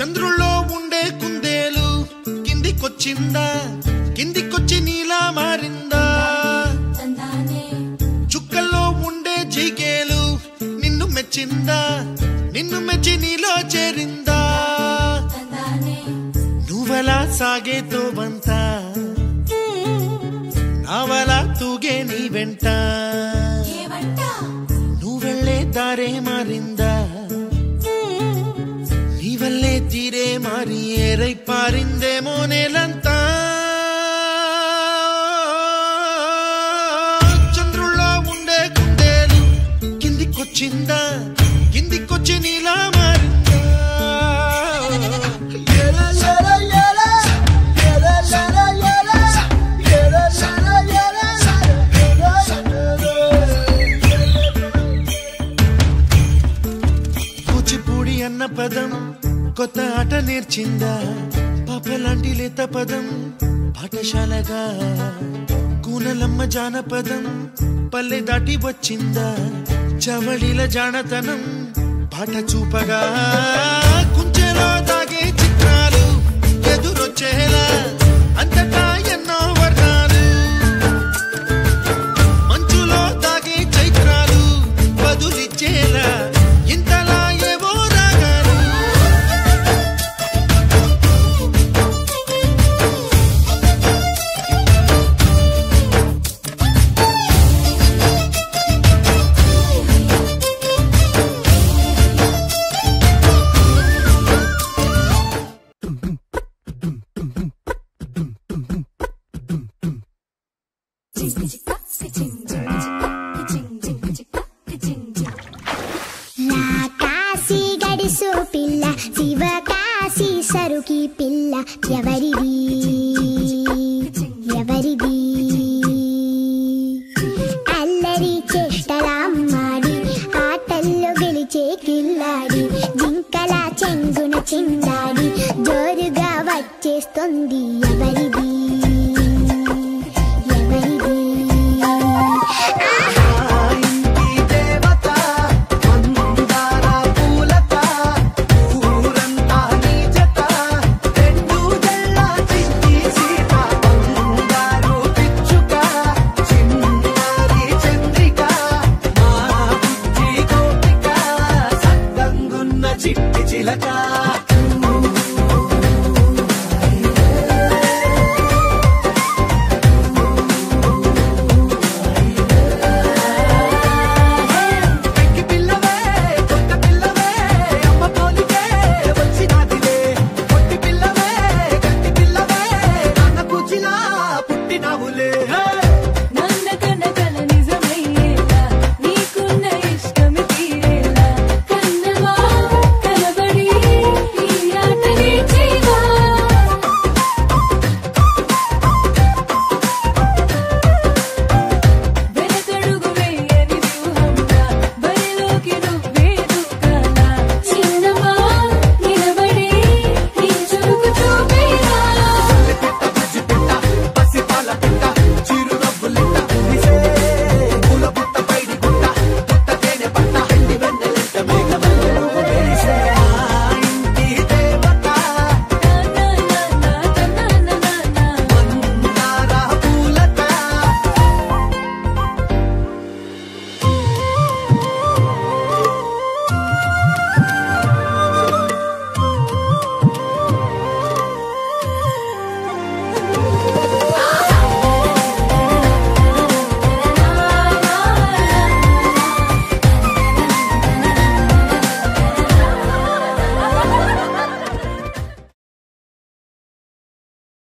చంద్రుల్లో ఉండే కుందేలు కిందికొచ్చిందా కిందికొచ్చి నీలా మారిందా చుక్కల్లో ఉండే జిగేలు నిన్ను మెచ్చిందా నిన్ను మెచ్చి నీలో చేరిందా నువ్వలా సాగేతో బంత నావలా తూగే నీ వెంట నువ్వెళ్ళే దారే మారిందా నీ వల్లే తీరే మారి ఏరై పారిందేమో నేలంతా చంద్రుల్లో ఉండే కుందేలు కిందికొచ్చిందా కిందికొచ్చి నీలా మారిందా కూచిపూడి అన్న పదం కొత్త ఆట నేర్చిందా పాపలాంటి లేత పదం పాఠశాలగా కూనలమ్మ జానపదం పల్లె దాటి వచ్చిందా చవళిల జానతనం పాట చూపగా కుంచెలో దాగే చిత్రాలు ఎదురొచ్చేలా అంతటా ఎన్నో వర్ణాలు మంచులో దాగే చైత్రాలు బదులిచ్చేలా ఇంతలా ఏవో రాగాలు నా కాశీ గడిసు పిల్ల శివ కాశీ సరుకి పిల్ల ఎవరిది ఎవరిది అల్లరి చేష్టలామ్మాడి ఆటల్లో గెలిచే కిల్లాడి జింకల చెంగున చిందాడి జోరుగా వచ్చేస్తుంది ఎవరిది ఎవరిది చిట్టి చిలక